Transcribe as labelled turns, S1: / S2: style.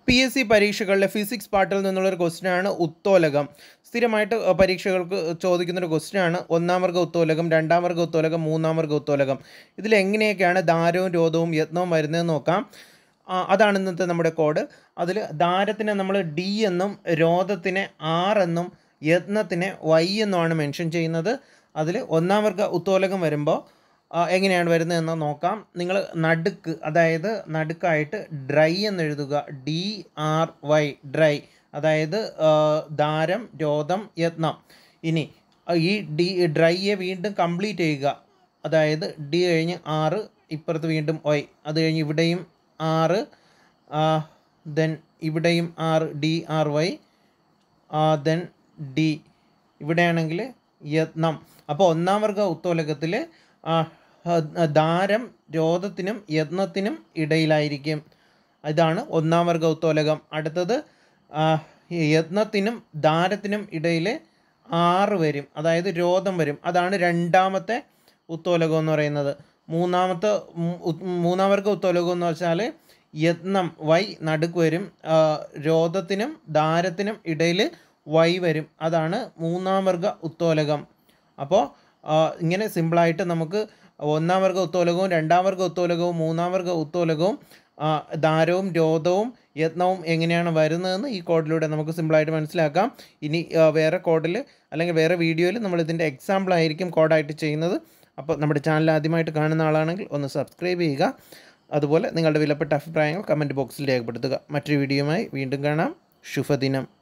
S1: P S C പരീക്ഷകളിലെ physics പാർട്ടിൽ നിന്നുള്ളൊരു ക്വസ്റ്റ്യനാണ് ഉത്തോലകം സ്ഥിരമായിട്ട് അഹ്, പരീക്ഷകൾക്ക് ചോദിക്കുന്നൊരു ക്വസ്റ്റ്യനാണ് ഒന്നാം വർഗ്ഗ ഉത്തോലകം രണ്ടാം വർഗ്ഗ ഉത്തോലകം മൂന്നാം വർഗ്ഗ ഉത്തോലകം ഇതിൽ എങ്ങനെയൊക്കെയാണ് ദാരവും രോധവും യത്നവും വരുന്നതെന്ന് നോക്കാം ആ, അതാണ് ഇന്നത്തെ നമ്മുടെ കോഡ് അതിൽ ദാരത്തിനെ നമ്മൾ ഡി എന്നും രോധത്തിനെ ആർ എന്നും യത്നത്തിനെ വൈ എന്നുമാണ് മെൻഷൻ ചെയ്യുന്നത് അതിൽ ഒന്നാം വർഗ്ഗ ഉത്തോലകം വരുമ്പോൾ ആ, എങ്ങനെയാണ് വരുന്നതെന്ന് നോക്കാം നിങ്ങൾ നടുക്ക് അതായത് നടുക്കായിട്ട് ഡ്രൈ എന്ന് എഴുതുക ഡി ആർ വൈ ഡ്രൈ അതായത് ആ, ദാരം രോധം യത്നം ഇനി ആ, ഈ ഡി ഡ്രൈയെ വീണ്ടും കംപ്ലീറ്റ് ചെയ്യുക അതായത് ഡി കഴിഞ്ഞ് ആറ് ഇപ്പുറത്ത് വീണ്ടും വൈ അത് കഴിഞ്ഞ് ഇവിടെയും ആറ് ദെൻ ഇവിടെയും ആറ് D R Y then D ഇവിടെയാണെങ്കിൽ യത്നം അപ്പോൾ ഒന്നാം വർഗ ഉത്തോലകത്തിൽ ദാരം രോധത്തിനും യത്നത്തിനും ഇടയിലായിരിക്കും ഇതാണ് ഒന്നാം വർഗ ഉത്തോലകം അടുത്തത് ആ, യത്നത്തിനും ദാരത്തിനും ഇടയിൽ ആറ് വരും അതായത് രോധം വരും അതാണ് രണ്ടാമത്തെ ഉത്തോലകം എന്ന് പറയുന്നത് മൂന്നാമത്തെ മൂ- ഉ- മൂന്നാം വർഗ ഉത്തോലകം എന്ന് വെച്ചാൽ യത്നം വൈ നടുക്ക് വരും ആ, രോധത്തിനും ദാരത്തിനും ഇടയിൽ വൈ വരും അതാണ് മൂന്നാം വർഗ ഉത്തോലകം അപ്പോൾ ഇങ്ങനെ സിമ്പിളായിട്ട് നമുക്ക് ഒന്നാം വർഗ ഉത്തോലകവും രണ്ടാം വർഗ ഉത്തോലകവും മൂന്നാം വർഗ ഉത്തോലകവും ആ, ദാരവും രോധവും യത്നവും എങ്ങനെയാണ് വരുന്നതെന്ന് ഈ കോഡിലൂടെ നമുക്ക് സിമ്പിളായിട്ട് മനസ്സിലാക്കാം ഇനി ആ, വേറെ കോഡിൽ അല്ലെങ്കിൽ വേറെ വീഡിയോയിൽ നമ്മൾ ഇതിൻ്റെ എക്സാമ്പിൾ ആയിരിക്കും കോഡായിട്ട് ചെയ്യുന്നത് അപ്പോൾ നമ്മുടെ ചാനൽ ആദ്യമായിട്ട് കാണുന്ന ആളാണെങ്കിൽ ഒന്ന് സബ്സ്ക്രൈബ് ചെയ്യുക അതുപോലെ നിങ്ങളുടെ വിലപ്പെട്ട അഭിപ്രായങ്ങൾ കമൻറ്റ് ബോക്സിൽ രേഖപ്പെടുത്തുക മറ്റൊരു വീഡിയോയുമായി വീണ്ടും കാണാം ശുഭദിനം